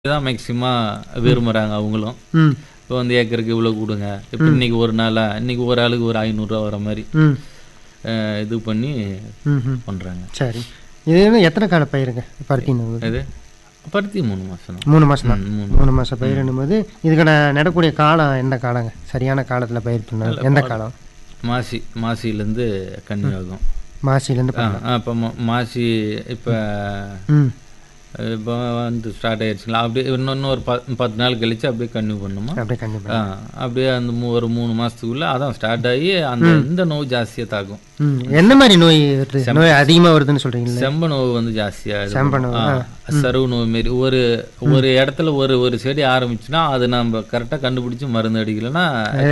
தான் மேக்சிமம் விரும்புகிறாங்க அவங்களும் ம் இப்போ வந்து ஏக்கருக்கு இவ்வளோ கொடுங்க இப்போ இன்னைக்கு ஒரு நாளா இன்னைக்கு ஒரு ஆளுக்கு ஒரு ஐநூறுரூவா வர மாதிரி ம் அஹ், இது பண்ணி ம் ம் பண்ணுறாங்க சரி இது வந்து எத்தனை கால பயிருங்க பருத்தி நூறு இது பருத்தி மூணு மாதம் தான் மூணு மாதம் தான் ம், மூணு மூணு மாதம் பயிரிடும் போது இதுக்கான நடக்கூடிய காலம் எந்த காலங்க சரியான காலத்தில் பயிர் பண்ணணும் எந்த காலம் மாசி மாசிலேருந்து கன்னி ஆகும் மாசிலேருந்து ஆ இப்போ மாசி இப்போ ம் இப்போ வந்து ஸ்டார்ட் ஆயிடுச்சுங்களா அப்படியே இன்னொன்று ஒரு ப பத்து நாள் கழிச்சு அப்படியே கன்டினியூ பண்ணுமா அப்படியே கண்டிப்பாக ஆ அப்படியே அந்த மூ ஒரு மூணு மாதத்துக்குள்ளே அதான் ஸ்டார்ட் ஆகி அந்த இந்த நோய் ஜாஸ்தியாக தாக்கும் ம் என்ன மாதிரி நோய் வருது நோய் அதிகமாக வருதுன்னு சொல்கிறீங்களா செம்ப நோவு வந்து ஜாஸ்தியாக செம்ப நோவு, சருவு நோவு மாரி ஒரு ஒரு இடத்துல ஒரு ஒரு செடி ஆரம்பிச்சுன்னா அது நம்ம கரெக்டாக கண்டுபிடிச்சு மருந்து அடிக்கலைன்னா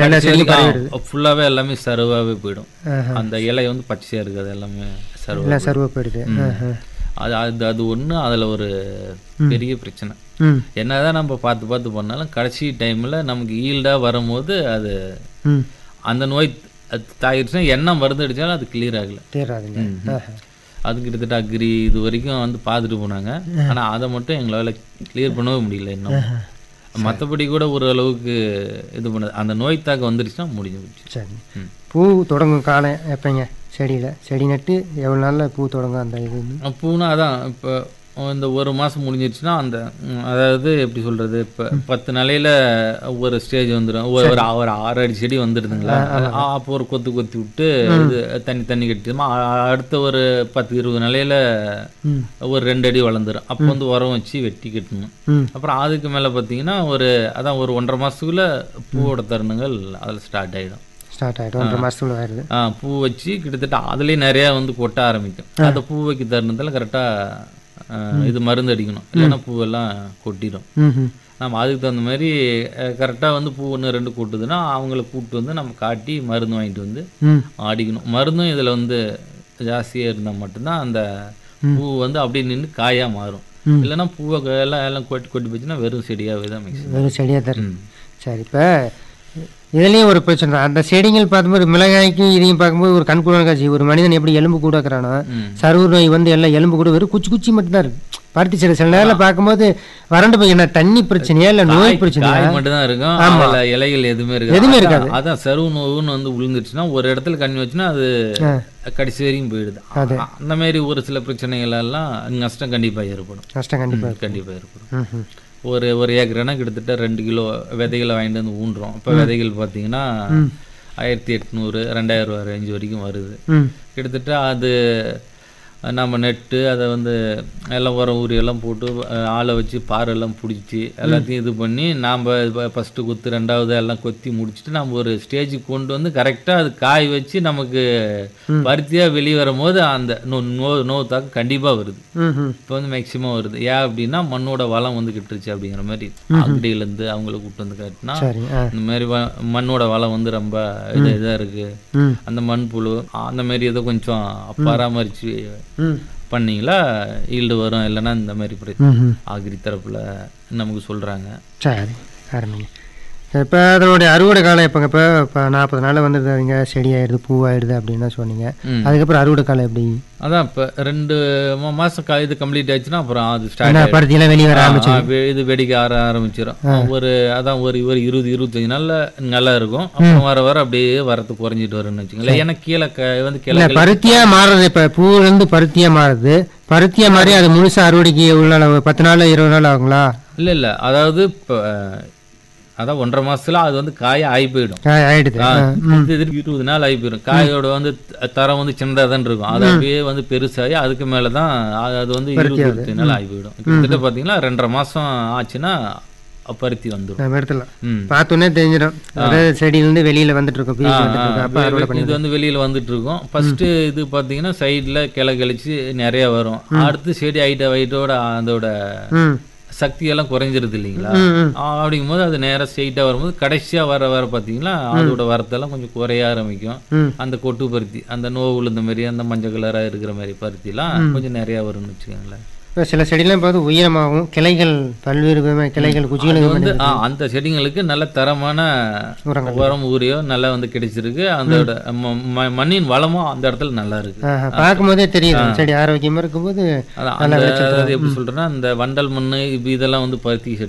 ஃபுல்லாகவே எல்லாமே சருவாகவே போயிடும் ஆஹா. அந்த இலை வந்து பச்சையாக இருக்காது எல்லாமே சருவா எல்லாம் சருவ போயிடுது ஆஹா. அது அது அது ஒன்று அதில் ஒரு பெரிய பிரச்சனை ம் என்னதான் நம்ம பார்த்து பார்த்து பண்ணாலும் கடைசி டைமில் நமக்கு ஈல்டாக வரும்போது அது ம் அந்த நோய் அது தாயிருச்சுன்னா என்ன மருந்து அடித்தாலும் அது கிளியர் ஆகலை தேராதுங்க ஆஹா. அது கிட்டத்தட்ட அக்ரி இது வரைக்கும் வந்து பார்த்துட்டு போனாங்க ஆனால் அதை மட்டும் எங்களால் கிளியர் பண்ணவே முடியல இன்னும் மற்றபடி கூட ஒரு அளவுக்கு இது பண்ணது அந்த நோய் தாக்கம் வந்துருச்சுன்னா முடிஞ்சு போச்சு சரி ம். பூ தொடங்கும் காலம் எப்போங்க செடியில் செடி நட்டு எவ்வளோ நாளில் பூ தொடங்கும் அந்த இது வந்து? பூனா அதான் இப்போ இந்த ஒரு மாதம் முடிஞ்சிருச்சுன்னா அந்த ம், அதாவது எப்படி சொல்கிறது இப்போ பத்து நாளையில் ஒரு ஸ்டேஜ் வந்துடும் ஒரு ஒரு ஆ- ஒரு ஆறு அடி செடி வந்துடுதுங்களா ஆ, அப்போ ஒரு கொத்து கொத்தி விட்டு இது தண்ணி தண்ணி கட்டிடுமா அடுத்த ஒரு பத்து இருபது நாளையில் ம் ஒரு ரெண்டு அடி வளர்ந்துரும் அப்போ வந்து உரம் வச்சு வெட்டி கட்டணும் ம் அப்புறம் அதுக்கு மேலே பார்த்தீங்கன்னா ஒரு அதான் ஒரு ஒன்றரை மாதத்துக்குள்ள பூவோட தருணங்கள் அதில் ஸ்டார்ட் ஆகிடும் ஸ்டார்ட் ஆகிடும் ஒன்றரை மாதத்துக்குள்ள வருது பூ வச்சு கிட்டத்தட்ட அதுலேயே நிறையா வந்து கொட்ட ஆரம்பிக்கும் அந்த பூ வைக்க தருணத்தில் கரெக்டாக இது மருந்து அடிக்கணும் இல்லைன்னா பூவெல்லாம் கொட்டிடும் ம் ம் நம்ம அதுக்கு தகுந்த மாதிரி கரெக்டாக வந்து பூ ஒன்று ரெண்டு கொட்டுதுன்னா அவங்கள கூப்பிட்டு வந்து நம்ம காட்டி மருந்து வாங்கிட்டு வந்து ம் அடிக்கணும் மருந்தும் இதில் வந்து ஜாஸ்தியாக இருந்தால் மட்டும்தான் அந்த பூ வந்து அப்படியே நின்று காயாக மாறும் ம். இல்லைன்னா பூவை க- எல்லாம் எல்லாம் கொட்டி கொட்டி போச்சுன்னா வெறும் செடியாகவே தான் மிக்ஸ் வெறும் செடியாக தரும் சரி இப்போ இதுலேயும் ஒரு பிரச்சனை தான். அந்த செடிகள் பார்க்கும்போது மிளகாய்க்கும் இதையும் பார்க்கும்போது ஒரு கண்கூட காட்சி ஒரு மனிதன் எப்படி எலும்பு கூட இருக்கிறானோ ம் சருவு நோய் வந்து எல்லாம் எலும்பு கூட வெறும் குச்சி குச்சி மட்டும்தான் இருக்கு பருத்தி செடி சில நேரில் பார்க்கும்போது வறண்டு போய் என்ன தண்ணி பிரச்சனையா இல்லை நோய் பிரச்சனையா காய் மட்டும் தான் இருக்கும் அதுல இலைகள் எதுவுமே எதுவுமே இருக்காது அதான் அதான் சருவு நோவுன்னு வந்து விழுந்துருச்சுன்னா ஒரு இடத்துல கண்ணி வச்சுன்னா அது கடைசி வரைக்கும் போயிடுது அந்த மாதிரி ஒரு சில பிரச்சனைகள் எல்லாம் நஷ்டம் கண்டிப்பா ஏற்படும் கஷ்டம் கண்டிப்பாக கண்டிப்பா ஏற்படும் ம் ம் ஒரு ஒரு ஏக்கர்னா கிட்டத்தட்ட ரெண்டு கிலோ விதைகளை வாங்கிட்டு வந்து ஊன்றோம் இப்போ விதைகள் பார்த்தீங்கன்னா ஆயிரத்தி எட்நூறு ரெண்டாயிரம் ரூபா ரேஞ்ச் வரைக்கும் வருது ம் கிட்டத்தட்ட அது நம்ம நெட்டு அதை வந்து எல்லாம் உரம் ஊறி எல்லாம் போட்டு அஹ், ஆளை வச்சு பாறை எல்லாம் பிடிச்சி எல்லாத்தையும் இது பண்ணி நாம் ஃபஸ்ட்டு குத்து ரெண்டாவது எல்லாம் கொத்தி முடிச்சுட்டு நம்ம ஒரு ஸ்டேஜுக்கு கொண்டு வந்து கரெக்டாக அது காய் வச்சு நமக்கு பருத்தியாக வெளியே வரும்போது அந்த நோ நோ நோவு தாக்கம் கண்டிப்பாக வருது ம் ம் இப்போ வந்து மேக்சிமம் வருது ஏன் அப்படின்னா மண்ணோட வளம் வந்து கிட்டுருச்சு அப்படிங்கிற மாதிரி அங்கடியிலேருந்து அவங்கள கூப்பிட்டு வந்து காட்டினா சரி ஆ இந்த மாதிரி வ- மண்ணோட வளம் வந்து ரொம்ப இது இதாக இருக்குது ம் அந்த மண்புழு அந்த மாதிரி ஏதோ கொஞ்சம் பராமரித்து ம் பண்ணீங்களா ஈல்டு வரும் இல்லைன்னா இந்த மாதிரி பிரச்சனை ம் ம் ஆகிரி தரப்பில் நமக்கு சொல்கிறாங்க சரி ஆரம்பிங்க இப்போ அதனுடைய அறுவடை காலம் எப்போங்க இப்போ இப்போ நாற்பது நாளில் வந்துடுதுங்க செடி ஆயிடுது பூ ஆயிடுது அப்படின்னு தான் சொன்னீங்க ம். அதுக்கப்புறம் அறுவடை காலம் எப்படி அதான் இப்போ ரெண்டு மா- மாசம் கா இது கம்ப்ளீட் ஆச்சுன்னா அப்புறம் அது ஸ்டார்ட் என்ன பருத்தியெல்லாம் வெளியே வர ஆரம்பிச்சு இது வெடிக்க ஆர ஆரம்பிச்சிடும் ஒரு அதான் ஒரு ஒரு இருபது இருபத்தஞ்சு நாள்ல நல்லா இருக்கும் அப்புறம் வர வர அப்படியே வரத்து குறைஞ்சிட்டு வரும்னு வச்சுங்களேன் ஏன்னா கீழே க வந்து இல்லை கிளை பருத்தியா மாறுறது இப்போ பூவிலேருந்து பருத்தியா மாறுது பருத்தியா மாறி அது முழுசா அறுவடைக்கு எவ்வளோ நாள் ஆகும்? பத்து நாள் இருபது நாள் ஆகுங்களா இல்லை இல்லை அதாவது இப்போ அதான் ஒன்றரை மாசத்துல அது வந்து காய ஆகி போயிடும் ஆ, ஆயிடுது ஆ, இது இது இருபது நாள் ஆகி போயிடும் காயோட வந்து த- தரம் வந்து சின்னதாக தான் இருக்கும் அது அப்படியே வந்து பெருசாகி அதுக்கு மேலே தான் அது அது வந்து இருபது இருபத்தி நாள் ஆகி போயிடும் கிட்டத்தட்ட பார்த்தீங்கன்னா ரெண்டரை மாசம் ஆச்சுன்னா பருத்தி வந்துடும் நம்ம இடத்துல ம் பார்த்தோன்னே தெரிஞ்சிடும் அதாவது செடியிலேருந்து வெளியில வந்துட்டு இருக்கும் பீஸ் வந்துட்டு இருக்கும் அப்போ அறுவடை பண்ணி இது வந்து வெளியில வந்துட்டு இருக்கும் ஃபர்ஸ்ட் இது பாத்தீங்கன்னா சைடுல கிளை கழிச்சு நிறைய வரும் அடுத்து செடி ஹைட்ட ஹைட்டோட அதோட ம் சக்தியெல்லாம் குறைஞ்சிருது இல்லைங்களா ம் ம் ஆ, அப்படிங்கும்போது அது நேரா ஸ்ட்ரெயிட்டாக வரும்போது கடைசியா வர வர பார்த்தீங்களா அதோட வரத்தெல்லாம் கொஞ்சம் குறைய ஆரம்பிக்கும் ம் அந்த கொட்டு பருத்தி அந்த நோவு விழுந்த மாதிரி அந்த மஞ்சள் கலரா இருக்கிற மாதிரி பருத்திலாம் கொஞ்சம் நிறைய வரும்னு வச்சுக்கோங்களேன் இப்போ சில செடிலாம் பார்த்து உயரமாகவும் கிளைகள் பல்வேறு விதமான கிளைகள் அது குச்சிகளும் வந்து ஆ, அந்த செடிங்களுக்கு நல்ல தரமான உரங்கள் உரம் ஊரியோ நல்லா வந்து கிடைச்சிருக்கு அதோட ம- ம- மண்ணின் வளமும் அந்த இடத்துல நல்லா இருக்கு ஆஹா, பார்க்கும்போதே தெரியுது அந்த செடி ஆரோக்கியமாக இருக்கும்போது அதான் அந்த அதாவது எப்படி சொல்றேன்னா இந்த வண்டல் மண் இப்ப இதெல்லாம் வந்து பருத்தி செடி